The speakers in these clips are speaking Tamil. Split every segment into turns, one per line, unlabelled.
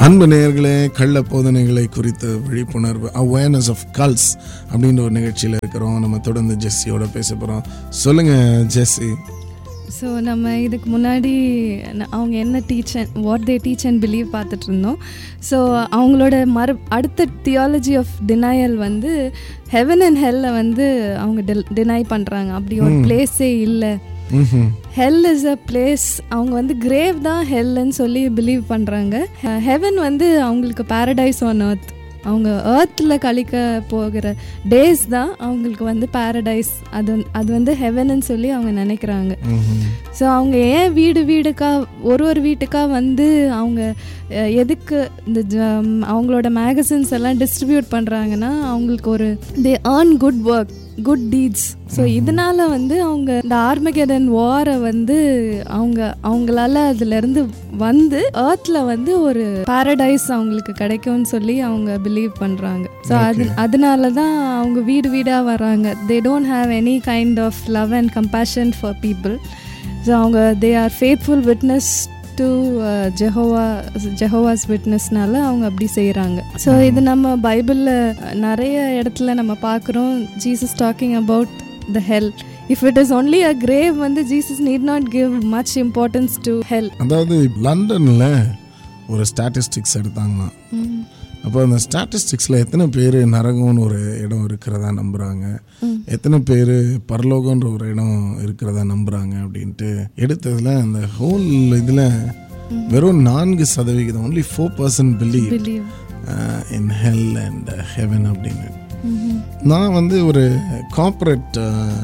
அன்பு நேயர்களே கள்ள போதனைகளை குறித்த விழிப்புணர்வு அவேர்னஸ் ஆஃப் கல்ஸ் அப்படின்ற ஒரு நிகழ்ச்சியில் இருக்கிறோம் நம்ம தொடர்ந்து ஜெஸ்ஸியோட பேச போகிறோம் சொல்லுங்க ஜெஸ்ஸி
ஸோ நம்ம இதுக்கு முன்னாடி ந- அவங்க என்ன teach what they teach and believe பார்த்துட்டு இருந்தோம் ஸோ அவங்களோட மறு அடுத்த தியாலஜி ஆஃப் டினையல் வந்து ஹெவன் அண்ட் ஹெல்ல வந்து அவங்க டினை பண்ணுறாங்க அப்படி ஒரு பிளேஸே இல்லை
ம்ஹும்.
ஹெல் இஸ் அ பிளேஸ் அவங்க வந்து கிரேவ் தான் ஹெல்லுன்னு சொல்லி பிலீவ் பண்ணுறாங்க ஹெவன் வந்து அவங்களுக்கு பாரடைஸ் ஆன் earth அவங்க ஏர்த்தில் கழிக்க போகிற டேஸ் தான் அவங்களுக்கு வந்து பாரடைஸ் அது வந்து- அது வந்து ஹெவன்னு சொல்லி அவங்க நினைக்கிறாங்க
ம்ஹும்.
ஸோ அவங்க ஏன் வீடு வீடுக்கா ஒரு ஒரு வீட்டுக்கா வந்து அவங்க அஹ், எதுக்கு இந்த ஜ- ம், அவங்களோட மேகசின்ஸ் எல்லாம் டிஸ்ட்ரிபியூட் பண்ணுறாங்கன்னா அவங்களுக்கு ஒரு they earn good work good deeds so இதனால வந்து அவங்க இந்த ஆர்மகேடன் வாரை வந்து அவங்க அவங்களால அதுலேருந்து வந்து ஏர்த்தில் வந்து ஒரு பாரடைஸ் அவங்களுக்கு கிடைக்கும்னு சொல்லி அவங்க பிலீவ் பண்ணுறாங்க ஸோ அது அதனால தான் அவங்க வீடு வீடாக வராங்க they don't have any kind of love and compassion for people so அவங்க they are faithful witness to Jehovah Jehovah's விட்னஸ்னால அவங்க அப்படி செய்கிறாங்க ஸோ இது நம்ம பைபிளில் நிறைய இடத்துல நம்ம பார்க்குறோம் Jesus talking about the hell if it is only a grave வந்து Jesus need not give much importance to hell
அதாவது லண்டனில் ஒரு ஸ்டாட்டிஸ்டிக்ஸ் எடுத்தாங்களாம் அப்போ அந்த ஸ்டாட்டிஸ்டிக்ஸில் எத்தனை பேர் நரகம்னு ஒரு இடம் இருக்கிறதா நம்புகிறாங்க எத்தனை பேர் பரலோகன்ற ஒரு இடம் இருக்கிறதா நம்புகிறாங்க அப்படின்ட்டு எடுத்ததில் அந்த ஹோல் இதில் வெறும் நான்கு சதவிகிதம் only four percent believe
believe
in hell and heaven அப்படின்னு நான் வந்து ஒரு கார்ப்பரேட்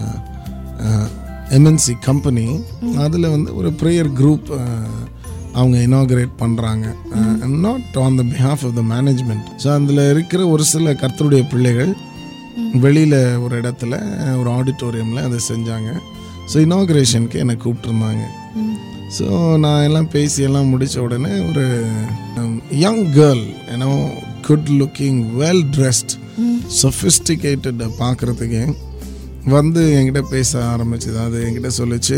எம்என்சி கம்பெனி அதில் வந்து ஒரு ப்ரேயர் குரூப் அவங்க இனாகரேட் பண்ணுறாங்க not on the behalf of the management so அதில் இருக்கிற ஒரு சில கர்த்தருடைய பிள்ளைகள் வெளியில் ஒரு இடத்துல ஒரு ஆடிட்டோரியமில் அதை செஞ்சாங்க ஸோ இனாகரேஷனுக்கு என்னை கூப்பிட்டுருந்தாங்க ஸோ நான் எல்லாம் பேசி எல்லாம் முடித்த உடனே ஒரு யங் கேர்ள் ஏன்னோ good looking well dressed sophisticated பார்க்குறதுக்கு வந்து என்கிட்ட பேச ஆரம்பிச்சது அது என்கிட்ட சொல்லிச்சு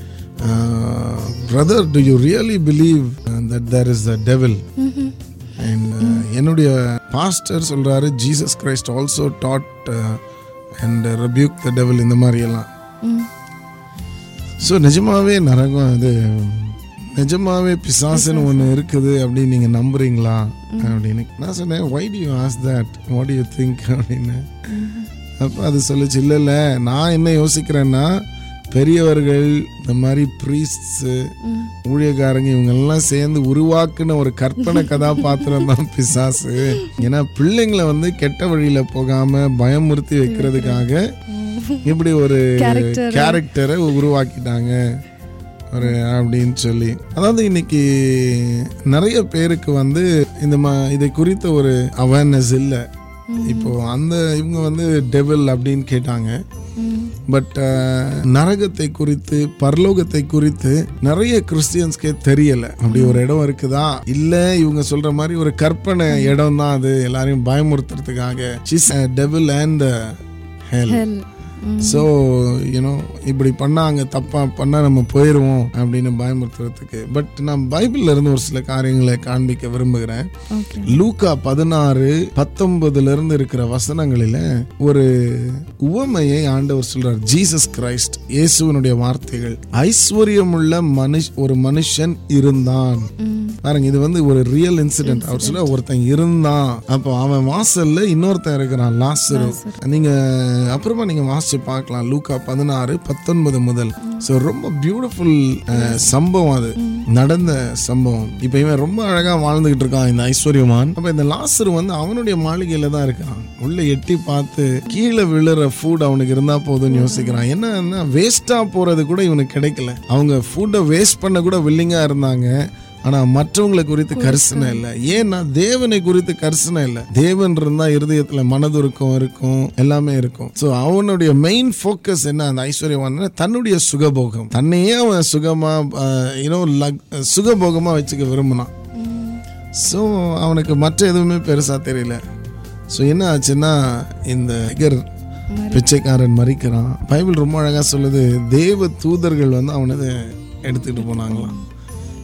brother do you really believe that there is the devil and என்னுடைய பாஸ்டர் சொல்கிறாரு Jesus Christ also taught and rebuke the devil இந்த மாதிரியெல்லாம் ஸோ நிஜமாவே நரகம் இது நிஜமாவே பிசாசுன்னு ஒன்று இருக்குது அப்படின்னு நீங்கள் நம்புறீங்களா அப்படின்னு நான் சொன்னேன் why do you ask that what you think அப்படின்னு அப்போ அது சொல்லுச்சு இல்லை இல்லை நான் என்ன யோசிக்கிறேன்னா பெரியவர்கள் இந்த மாதிரி ப்ரீஸ்ட்ஸு ஊழியக்காரங்க இவங்கெல்லாம் சேர்ந்து உருவாக்குன ஒரு கற்பனை கதாபாத்திரம் தான் பிசாசு ஏன்னா பிள்ளைங்களை வந்து கெட்ட வழியில போகாம பயமுறுத்தி வைக்கிறதுக்காக இப்படி ஒரு
Character.
கேரக்டரை உருவாக்கிட்டாங்க ஒரு அப்படின்னு சொல்லி அதாவது இன்னைக்கு நிறைய பேருக்கு வந்து இந்த மா இதை குறித்த ஒரு அவேர்னஸ் இல்லை இப்போ அந்த இவங்க வந்து டெவில் அப்படின்னு கேட்டாங்க பட் நரகத்தை குறித்து பரலோகத்தை குறித்து நிறைய கிறிஸ்டியன்ஸ்க்கே தெரியல அப்படி ஒரு இடம் இருக்குதா இல்ல இவங்க சொல்ற மாதிரி ஒரு கற்பனை இடம் தான் அது எல்லாரையும் பயமுறுத்துறதுக்காக devil and hell
hell
so you know இப்படி பண்ணாங்க தப்பா பண்ணா நம்ம போயிடுவோம் அப்படின்னு பயமுறுத்துறதுக்கு பட் நான் பைபிள்ல இருந்து ஒரு சில காரியங்களை காண்பிக்க விரும்புகிறேன்
ஓகே
லூக்கா பதினாறு பத்தொன்பதுல இருந்து இருக்கிற வசனங்களில ஒரு உவமையை ஆண்டவர் சொல்றார் ஜீசஸ் கிரைஸ்ட் இயேசுவனுடைய வார்த்தைகள் ஐஸ்வர்யமுள்ள மனுஷ் ஒரு மனுஷன் இருந்தான் பாருங்க இது வந்து ஒரு ரியல் இன்சிடென்ட் அவர் சொல்ல ஒருத்தன் இருந்தான் அப்போ அவன் வாசல்ல இன்னொருத்தன் இருக்கிறான் லாசரு நீங்க அப்புறமா நீங்க வாசிச்சு பார்க்கலாம் லூக்கா பதினாறு பத்தொன்பது முதல் ஸோ ரொம்ப பியூட்டிஃபுல் சம்பவம் அது நடந்த சம்பவம் இப்போ இவன் ரொம்ப அழகா வாழ்ந்துகிட்டு இருக்கான் இந்த ஐஸ்வர்யமான் அப்ப இந்த லாசரு வந்து அவனுடைய மாளிகையில தான் இருக்கான் உள்ள எட்டி பார்த்து கீழே விழுற ஃபுட் அவனுக்கு இருந்தா போதும்னு யோசிக்கிறான் என்ன வேஸ்டா போறது கூட இவனுக்கு கிடைக்கல அவங்க ஃபுட்டை வேஸ்ட் பண்ண கூட வில்லிங்கா இருந்தாங்க ஆனா மற்றவங்களை குறித்து கரிசனை இல்லை ஏன்னா தேவனை குறித்து கரிசனை இல்லை தேவன் இருந்தா இருதயத்துல மனதுருக்கம் இருக்கும் எல்லாமே இருக்கும் ஸோ அவனுடைய மெயின் ஃபோக்கஸ் என்ன அந்த ஐஸ்வர்யவான் தன்னுடைய சுகபோகம் தன்னையே அவன் சுகமா யூனோ சுகபோகமா வச்சுக்க விரும்பினான் ஸோ அவனுக்கு மற்ற எதுவுமே பெருசா தெரியல ஸோ என்ன ஆச்சுன்னா இந்த இகர் பிச்சைக்காரன் மறிக்கிறான் பைபிள் ரொம்ப அழகா சொல்லுது தேவ தூதர்கள் வந்து அவனது எடுத்துட்டு போனாங்களாம்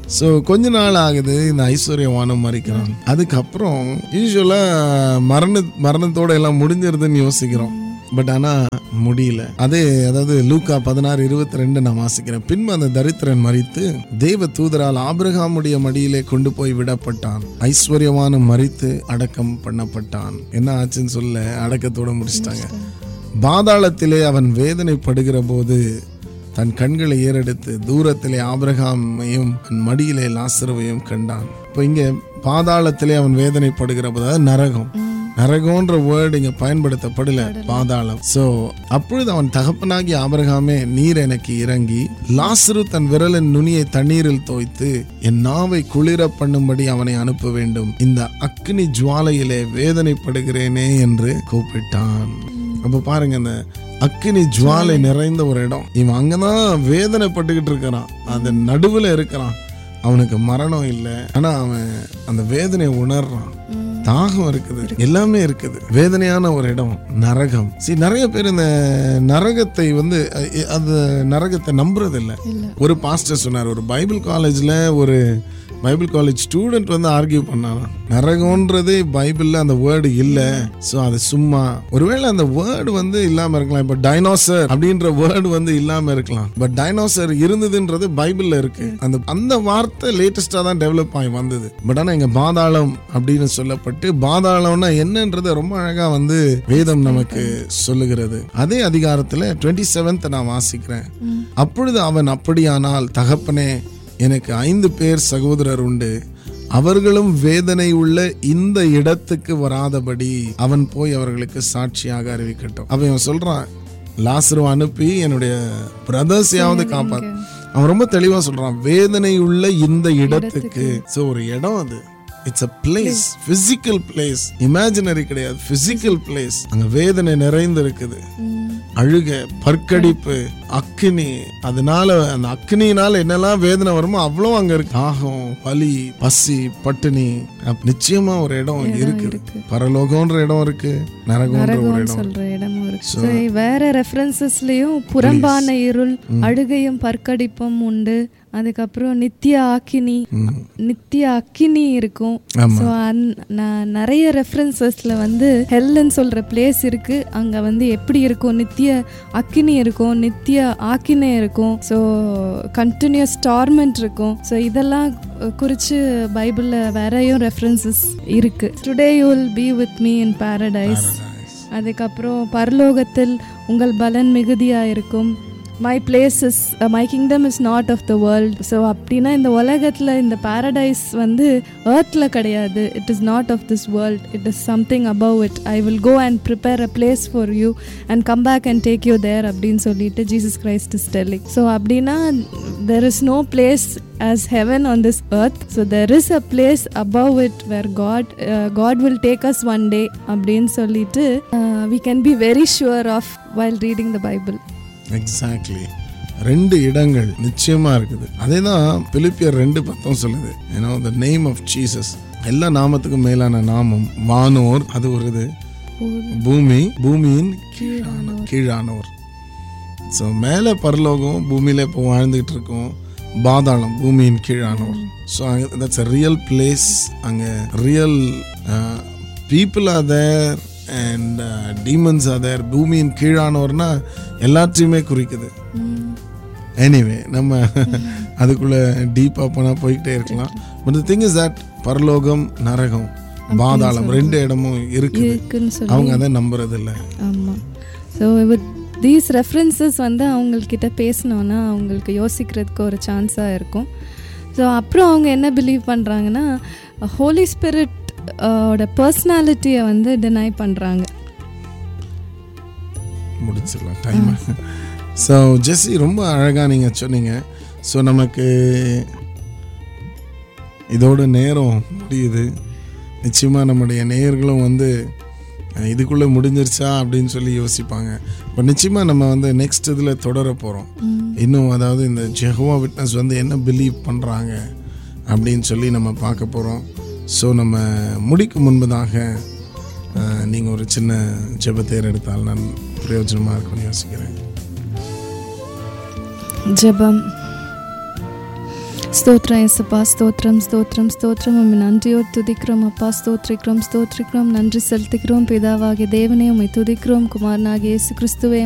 ஸோ கொஞ்ச நாள் ஆகுது இந்த ஐஸ்வர்யவானம் மறிக்கிறான் அதுக்கப்புறம் யூஸ்வலா மரண மரணத்தோட எல்லாம் முடிஞ்சிருதுன்னு யோசிக்கிறோம் பட் ஆனா முடியல அதே அதாவது லூக்கா பதினாறு இருபத்தி ரெண்டு நான் வாசிக்கிறேன் பின்பு அந்த தரித்திரன் மறித்து தேவ தூதரால் ஆபிரகாமுடைய மடியிலே கொண்டு போய் விடப்பட்டான் ஐஸ்வர்யவான மறித்து அடக்கம் பண்ணப்பட்டான் என்ன ஆச்சுன்னு சொல்ல அடக்கத்தோட முடிச்சிட்டாங்க பாதாளத்திலே அவன் வேதனைப்படுகிற போது தன் கண்களை ஏறெடுத்து தூரத்திலே ஆபிரகாமையும் தன் மடியிலே லாசருவையும் கண்டான் இப்போ இங்க பாதாளத்திலே அவன் வேதனைப்படுகிற போது அதாவது நரகம் நரகம்ன்ற வேர்டு இங்க பயன்படுத்தப்படல பாதாளம் சோ அப்பொழுது அவன் தகப்பனாகி ஆபிரகாமே நீர் எனக்கு இறங்கி லாசரு தன் விரலின் நுனியை தண்ணீரில் தோய்த்து என் நாவை குளிர பண்ணும்படி அவனை அனுப்ப வேண்டும் இந்த அக்னி ஜுவாலையிலே வேதனைப்படுகிறேனே என்று கூப்பிட்டான் அப்ப பாருங்க அந்த அக்கினி ஜுவாலை நிறைந்த ஒரு இடம் இவன் அங்கதான் வேதனைப்பட்டுக்கிட்டு இருக்கிறான் அந்த நடுவுல இருக்கிறான் அவனுக்கு மரணம் இல்லை ஆனா அவன் அந்த வேதனையை உணர்றான் தாகம் இருக்குது எல்லாமே இருக்குது வேதனையான ஒரு இடம் நரகம் சரி நிறைய பேர் இந்த நரகத்தை வந்து அ- அந்த நரகத்தை நம்புறது இல்ல
இல்ல
ஒரு பாஸ்டர் சொன்னார் ஒரு பைபிள் காலேஜ்ல ஒரு பைபிள் காலேஜ் ஸ்டூடெண்ட் வந்து ஆர்கியூ பண்ணாராம் நரகம்ன்றது பைபிள்ல அந்த வேர்டு இல்ல சோ அது சும்மா ஒருவேளை அந்த வேர்டு வந்து இல்லாம இருக்கலாம் இப்ப டைனோசர் அப்படின்ற வேர்டு வந்து இல்லாம இருக்கலாம் பட் டைனோசர் இருந்ததுன்றது பைபிள்ல இருக்கு அந்த அந்த வார்த்தை லேட்டஸ்டா தான் டெவலப் ஆகி வந்தது பட் ஆனா இங்க பாதாளம் அப்படின்னு சொல்லப்பட்டு பாதாளம்னா என்னன்றது ரொம்ப அழகா வந்து வேதம் நமக்கு சொல்லுகிறது அதே அதிகாரத்துல டுவெண்ட்டி செவன்த் நான் வாசிக்கிறேன் அப்பொழுது அவன் அப்படியானால் தகப்பனே எனக்கு ஐந்து பேர் சகோதரர் உண்டு அவர்களும் வேதனை உள்ள இந்த இடத்துக்கு வராதபடி அவன் போய் அவர்களுக்கு சாட்சியாக அறிவிக்கட்டும் அவன் இவன் சொல்றான் லாசரு அனுப்பி என்னுடைய பிரதர்ஸையாவது காப்பாத்து அவன் ரொம்ப தெளிவா சொல்றான் வேதனை உள்ள இந்த இடத்துக்கு சோ ஒரு இடம் அது it's a place physical place imaginary கிடையாது பிசிக்கல் பிளேஸ் அங்க வேதனை நிறைந்து இருக்குது அழுக பற்கடிப்பு அக்கினி அதனால அந்த அக்கினினால என்னெல்லாம் வேதனை வருமோ அவ்வளோ அங்க இருக்கு தாகம் வலி பசி பட்டினி அப்ப நிச்சயமா ஒரு இடம் இருக்குது பரலோகம்ன்ற இடம் இருக்கு நரகம்ன்ற ஒரு
நரகம்னு
இடம்
சொல்ற இடமும் இருக்கு சரி, வேற ரெஃபரன்சஸ்லயும் புறம்பான இருள் அழுகையும் பற்கடிப்பும் உண்டு அதுக்கப்புறம் நித்திய ஆக்கினி நித்திய அக்கினி இருக்கும்
ஆமா.
ஸோ நிறைய ரெஃபரன்சஸ்ல வந்து ஹெல்லுன்னு சொல்ற பிளேஸ் இருக்கு அங்க வந்து எப்படி இருக்கும் நித்திய அக்கினி இருக்கும் நித்திய ஆக்கினை இருக்கும் ஸோ கண்டினியூஸ் டார்மெண்ட் இருக்கும் ஸோ இதெல்லாம் குறித்து பைபிளில் வேறையும் ரெஃபரன்சஸ் இருக்கு today you will be with me in paradise அதுக்கப்புறம் பரலோகத்தில் உங்கள் பலன் மிகுதியாக இருக்கும் my place is my kingdom is not of the world so அப்படின்னா இந்த உலகத்தில் இந்த பாரடைஸ் வந்து ஏர்த்தில் கிடையாது it is not of this world it is something above it I will go and prepare a place for you and come back and take you there அப்படின்னு சொல்லிட்டு Jesus Christ is telling so அப்படின்னா there is no place as heaven on this earth so there is a place above it where god uh, god will take us one day அப்படின்னு சொல்லிட்டு uh, we can be very sure of while reading the bible
exactly ரெண்டு இடங்கள் நிச்சயமா இருக்குது அதே தான் பிலிப்பியர் ரெண்டு பத்தம் சொல்லுது ஏன்னா த நேம் ஆஃப் ஜீசஸ் எல்லா நாமத்துக்கும் மேலான நாமம் வானோர் அது ஒரு இது பூமி பூமியின் கீழான கீழானோர் ஸோ மேலே பரலோகம் பூமியில இப்போ வாழ்ந்துகிட்டு இருக்கோம் பாதாளம் பூமியின் கீழானோர் so that's a real place அங்கே real people are there and demons are there பூமியின் கீழானோர்னா எல்லாத்தையுமே குறிக்குது எனிவே நம்ம அதுக்குள்ள டீப்பாக போனால் போய்கிட்டே இருக்கலாம் பட் திங் இஸ் தட் பரலோகம் நரகம் பாதாளம் ரெண்டு இடமும் இருக்குது
இருக்குன்னு சொல்லி
அவங்க அதை நம்புறது இல்லை
ஆமாம் ஸோ வித் தீஸ் ரெஃபரன்சஸ் வந்து அவங்கக்கிட்ட பேசினோன்னா அவங்களுக்கு யோசிக்கிறதுக்கு ஒரு சான்ஸாக இருக்கும் ஸோ அப்புறம் அவங்க என்ன பிலீவ் பண்ணுறாங்கன்னா ஹோலி ஸ்பிரிட் ஓட பர்சனாலிட்டியை வந்து டினை பண்ணுறாங்க
முடிச்சிடலாம் டைம் ஸோ ஜெஸ்ஸி ரொம்ப அழகாக நீங்கள் சொன்னீங்க ஸோ நமக்கு இதோட நேரம் முடியுது நிச்சயமாக நம்முடைய நேயர்களும் வந்து அஹ், இதுக்குள்ளே முடிஞ்சிருச்சா அப்படின்னு சொல்லி யோசிப்பாங்க இப்போ நிச்சயமாக நம்ம வந்து நெக்ஸ்ட் இதில் தொடர போகிறோம் இன்னும் அதாவது இந்த ஜெஹோவா விட்னஸ் வந்து என்ன பிலீவ் பண்ணுறாங்க அப்படின்னு சொல்லி நம்ம பார்க்க போகிறோம் ஸோ நம்ம முடிக்கும் முன்பதாக நீங்கள் ஒரு சின்ன ஜெபத்தேர் எடுத்தால் நான் பிரயோஜனமாக இருக்கும்னு யோசிக்கிறேன்
ஜெபம் ஸ்தோத்திரம் எசப்பா ஸ்தோத்திரம் ஸ்தோத்திரம் ஸ்தோத்திரம் உண்மை நன்றியோடு துதிக்கிறோம் அப்பா ஸ்தோத்திரிக்கிறோம் ஸ்தோத்திரிக்கிறோம் நன்றி செலுத்துகிறோம் பிதாவாகிய தேவனே உம்மை துதிக்கிறோம் குமாரனாகிய இயேசு கிறிஸ்துவே